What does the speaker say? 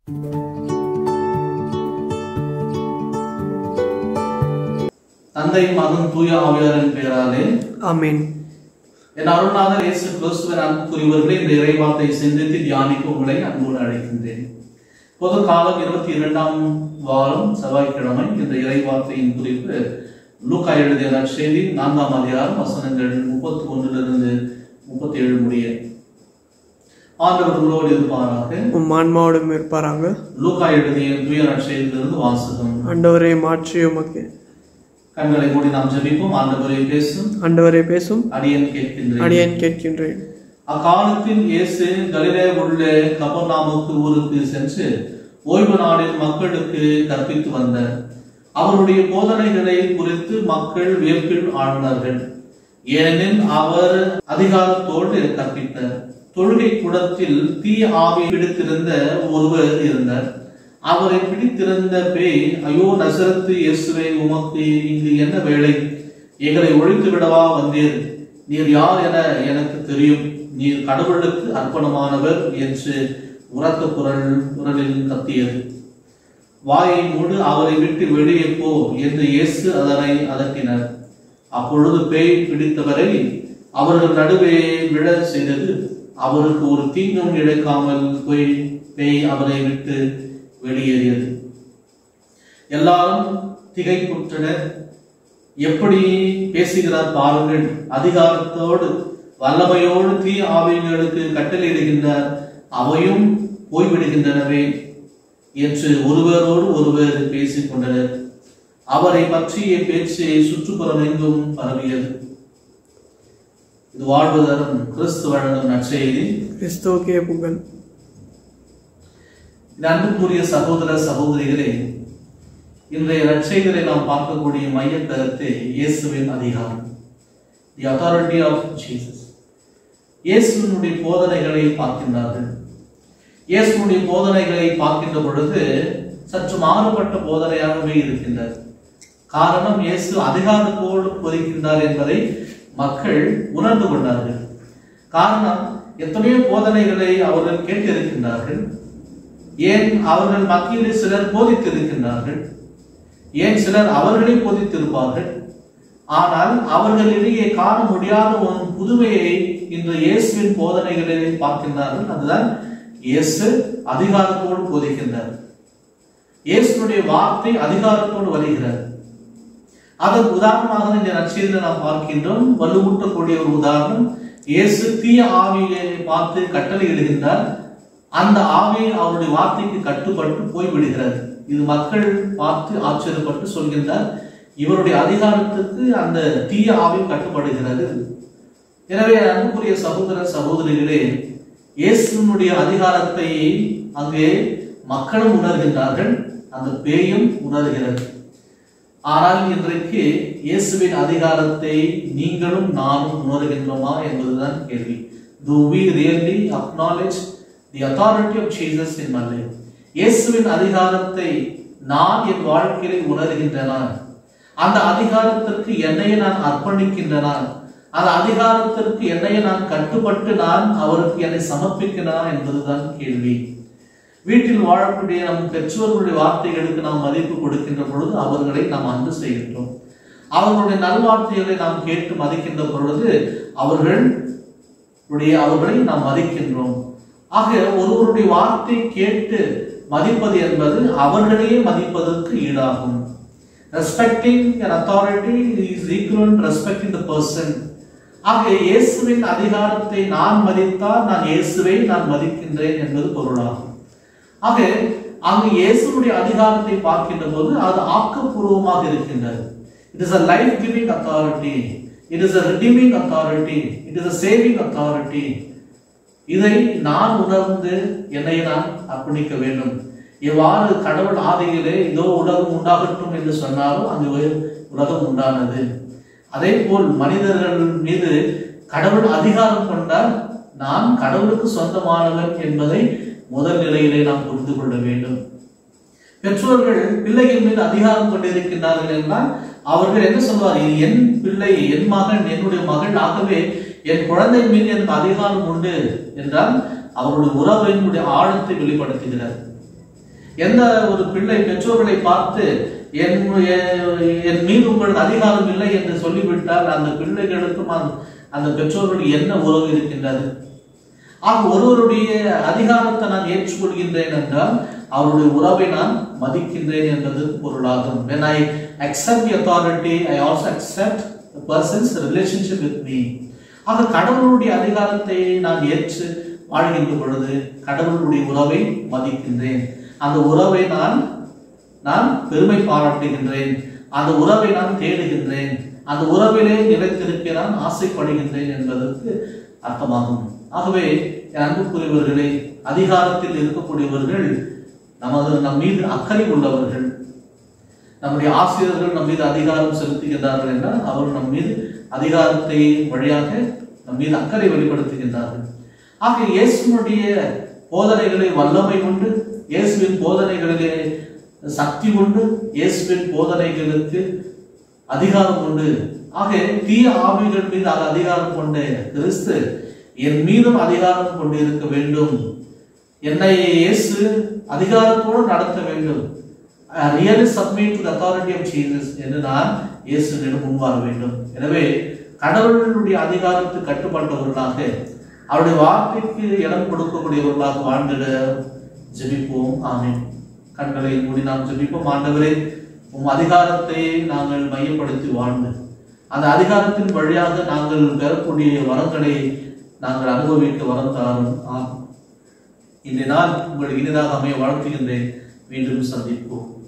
தந்தை மகன் தூய ஆவியாரின் பெயராலே ஆமென் என் அருள்நாதர் இயேசு கிறிஸ்துவின் அன்புக்குரியவர்களே இந்த இறைவார்த்தை சிந்தித்து தியானிக்க உங்களை அன்போடு அழைக்கின்றேன் பொது காலம் இருபத்தி இரண்டாம் வாரம் செவ்வாய்க்கிழமை இந்த இறைவார்த்தையின் குறிப்பு லூக்கா எழுதிய நற்செய்தி நான்காம் அதிகாரம் வசனங்கள் முப்பத்தி ஒன்றிலிருந்து முப்பத்தி ஏழு முடிய ஆண்டவர் உங்களோடு இருப்பாராக உம் ஆன்மாவோடும் இருப்பாராங்க லூக்கா எழுதிய தூய நற்செய்தியிலிருந்து வாசகம் ஆண்டவரை மாற்றி உமக்கு கண்களை மூடி நாம் ஜெபிப்போம் ஆண்டவரை பேசும் ஆண்டவரை பேசும் அடியன் கேட்கின்றேன் அடியேன் கேட்கின்றேன் அக்காலத்தில் இயேசு கலிலே உள்ள கபர்நாமுக்கு ஊருக்கு சென்று ஓய்வு நாளில் மக்களுக்கு கற்பித்து வந்தார் அவருடைய போதனைகளை குறித்து மக்கள் வியப்பில் ஆழ்ந்தார்கள் ஏனெனில் அவர் அதிகாரத்தோடு கற்பித்தார் தொழுகை கூடத்தில் தீ ஆவி பிடித்திருந்த ஒருவர் இருந்தார் அவரை பிடித்திருந்த பேய் ஐயோ நசரத்து இயேசுவை உமக்கு இங்கு என்ன வேலை எங்களை ஒழித்து விடவா வந்தீர் நீர் யார் என எனக்கு தெரியும் நீர் கடவுளுக்கு அர்ப்பணமானவர் என்று உரத்த குரல் குரலில் கத்தியது வாயை மூடு அவரை விட்டு வெளியே போ என்று இயேசு அதனை அதட்டினார் அப்பொழுது பேய் பிடித்தவரை அவர்கள் நடுவே விழ செய்தது அவருக்கு ஒரு தீங்கும் இழைக்காமல் போய் பேய் அவரை விட்டு வெளியேறியது எல்லாரும் திகைப்புற்றனர் எப்படி பேசுகிறார் பாருங்கள் அதிகாரத்தோடு வல்லமையோடு தீ ஆவிகளுக்கு கட்டளையிடுகின்றார் அவையும் போய்விடுகின்றனவே என்று ஒருவரோடு ஒருவர் பேசிக் கொண்டனர் அவரை பற்றிய பேச்சு சுற்றுப்புறம் எங்கும் பரவியது இது வாழ்வு தரும் கிறிஸ்து வழங்கும் நற்செய்தி கிறிஸ்துவுக்கே புகழ் இந்த அன்புக்குரிய சகோதர சகோதரிகளே இன்றைய நற்செய்திகளை நாம் பார்க்கக்கூடிய மைய கருத்து இயேசுவின் அதிகாரம் தி அத்தாரிட்டி ஆஃப் ஜீசஸ் இயேசுவினுடைய போதனைகளை பார்க்கின்றார்கள் இயேசுனுடைய போதனைகளை பார்க்கின்ற பொழுது சற்று மாறுபட்ட போதனையாகவே இருக்கின்றது காரணம் இயேசு அதிகாரத்தோடு போதிக்கின்றார் என்பதை மக்கள் உணர்ந்து கொண்டார்கள் காரணம் எத்தனையோ போதனைகளை அவர்கள் கேட்டிருக்கின்றார்கள் ஏன் அவர்கள் மத்தியிலே சிலர் போதித்திருக்கின்றார்கள் ஏன் சிலர் அவர்களே போதித்திருப்பார்கள் ஆனால் அவர்களிடையே காண முடியாத ஒரு புதுமையை இன்று இயேசுவின் போதனைகளிலே பார்க்கின்றார்கள் அதுதான் இயேசு அதிகாரத்தோடு போதிக்கின்றார் இயேசுடைய வார்த்தை அதிகாரத்தோடு வருகிறது அதற்கு உதாரணமாக இந்த நற்செய்தியில் நாம் பார்க்கின்றோம் வலுவூட்டக்கூடிய ஒரு உதாரணம் இயேசு தீய ஆவியை பார்த்து கட்டளை இடுகின்றார் அந்த ஆவி அவருடைய வார்த்தைக்கு கட்டுப்பட்டு போய்விடுகிறது இது மக்கள் பார்த்து ஆச்சரியப்பட்டு சொல்கின்றார் இவருடைய அதிகாரத்துக்கு அந்த தீய ஆவி கட்டுப்படுகிறது எனவே அன்புக்குரிய சகோதர சகோதரிகளே இயேசுனுடைய அதிகாரத்தை அங்கே மக்களும் உணர்கின்றார்கள் அந்த பேயும் உணர்கிறது ஆனால் இன்றைக்கு இயேசுவின் அதிகாரத்தை நீங்களும் நானும் உணர்கின்றோமா என்பதுதான் கேள்வி do we really acknowledge the authority of Jesus in my life இயேசுவின் அதிகாரத்தை நான் என் வாழ்க்கையில உணர்கின்றனா அந்த அதிகாரத்திற்கு என்னையே நான் அர்ப்பணிக்கின்றனா அந்த அதிகாரத்திற்கு என்னையே நான் கட்டுப்பட்டு நான் அவருக்கு என்னை சமர்ப்பிக்கிறனா என்பதுதான் கேள்வி வீட்டில் வாழக்கூடிய நம் பெற்றோர்களுடைய வார்த்தைகளுக்கு நாம் மதிப்பு கொடுக்கின்ற பொழுது அவர்களை நாம் அன்பு செய்கின்றோம் அவர்களுடைய நல்வார்த்தைகளை நாம் கேட்டு மதிக்கின்ற பொழுது அவர்கள் உடைய அவர்களை நாம் மதிக்கின்றோம் ஆக ஒருவருடைய வார்த்தை கேட்டு மதிப்பது என்பது அவர்களையே மதிப்பதற்கு ஈடாகும் respecting an authority is equal to respecting the person ஆக இயேசுவின் அதிகாரத்தை நான் மதித்தால் நான் இயேசுவை நான் மதிக்கின்றேன் என்பது பொருளாகும் ஆக அங்கு இயேசுடைய அதிகாரத்தை பார்க்கின்ற போது அது ஆக்கப்பூர்வமாக இருக்கின்றது it is a life giving authority it is a redeeming authority it is a saving authority இதை நான் உணர்ந்து என்னை நான் அர்ப்பணிக்க வேண்டும் எவ்வாறு கடவுள் ஆதியிலே இதோ உலகம் உண்டாகட்டும் என்று சொன்னாலும் அங்கு உலகம் உண்டானது அதே போல் மனிதர்கள் மீது கடவுள் அதிகாரம் கொண்டால் நான் கடவுளுக்கு சொந்தமானவன் என்பதை முதல் நிலையிலே நாம் புரிந்து கொள்ள வேண்டும் பெற்றோர்கள் பிள்ளைகள் மீது அதிகாரம் கொண்டிருக்கின்றார்கள் என்றால் அவர்கள் என்ன சொல்வார் இது என் பிள்ளை என் மகன் என்னுடைய மகள் ஆகவே என் குழந்தை மீது எனக்கு அதிகாரம் உண்டு என்றால் அவருடைய உறவினுடைய ஆழத்தை வெளிப்படுத்துகிறார் எந்த ஒரு பிள்ளை பெற்றோர்களை பார்த்து என் என்- என் மீது உங்களுக்கு அதிகாரம் இல்லை என்று சொல்லிவிட்டால் அந்த பிள்ளைகளுக்கும் அந்த- அந்த பெற்றோர்களுக்கு என்ன உறவு இருக்கின்றது ஆக ஒருவருடைய அதிகாரத்தை நான் ஏற்றுக்கொள்கின்றேன் என்றால் அவருடைய உறவை நான் மதிக்கின்றேன் என்பது பொருளாகும் when i accept the authority i also accept the person's relationship with me ஆக கடவுளுடைய அதிகாரத்தை நான் ஏற்று வாழ்கின்ற பொழுது கடவுளுடைய உறவை மதிக்கின்றேன் அந்த உறவை நான் நான் பெருமை பாராட்டுகின்றேன் அந்த உறவை நான் தேடுகின்றேன் அந்த உறவிலே நிலைத்திருக்க நான் ஆசைப்படுகின்றேன் என்பதற்கு அர்த்தமாகும் ஆகவே என் அன்புக்குரியவர்களே அதிகாரத்தில் இருக்கக்கூடியவர்கள் நமது நம் மீது அக்கறை உள்ளவர்கள் நம்முடைய ஆசிரியர்கள் நம் மீது அதிகாரம் செலுத்துகின்றார்கள் என்றால் அவர் நம் மீது அதிகாரத்தை வழியாக நம் மீது அக்கறை வெளிப்படுத்துகின்றார்கள் ஆக இயேசுனுடைய போதனைகளை வல்லமை உண்டு இயேசுவின் போதனைகளிலே சக்தி உண்டு இயேசுவின் போதனைகளுக்கு அதிகாரம் உண்டு ஆக தீய ஆவிகள் மீது அது அதிகாரம் கொண்ட கிறிஸ்து என் மீதும் அதிகாரம் கொண்டிருக்க வேண்டும் என்னை இயேசு அதிகாரத்தோடு நடத்த வேண்டும் really submit to authority of Jesus என்று நான் இயேசுவிடம் முன்வர வேண்டும் எனவே கடவுளுடைய அதிகாரத்துக்கு கட்டுப்பட்டவர்களாக அவருடைய வார்த்தைக்கு இடம் கொடுக்கக்கூடியவர்களாக வாழ்ந்திட ஜெபிப்போம் ஆமென் கண்களை மூடி நாம் ஜெபிப்போம் ஆண்டவரே உம் அதிகாரத்தை நாங்கள் மையப்படுத்தி வாழ்ந்து அந்த அதிகாரத்தின் வழியாக நாங்கள் பெறக்கூடிய வரங்களை நாங்கள் அனுபவிக்க வரம் தாரும் ஆம் இந்த நாள் உங்களுக்கு இனிதாக அமைய வாழ்த்துகின்றேன் மீண்டும் சந்திப்போம்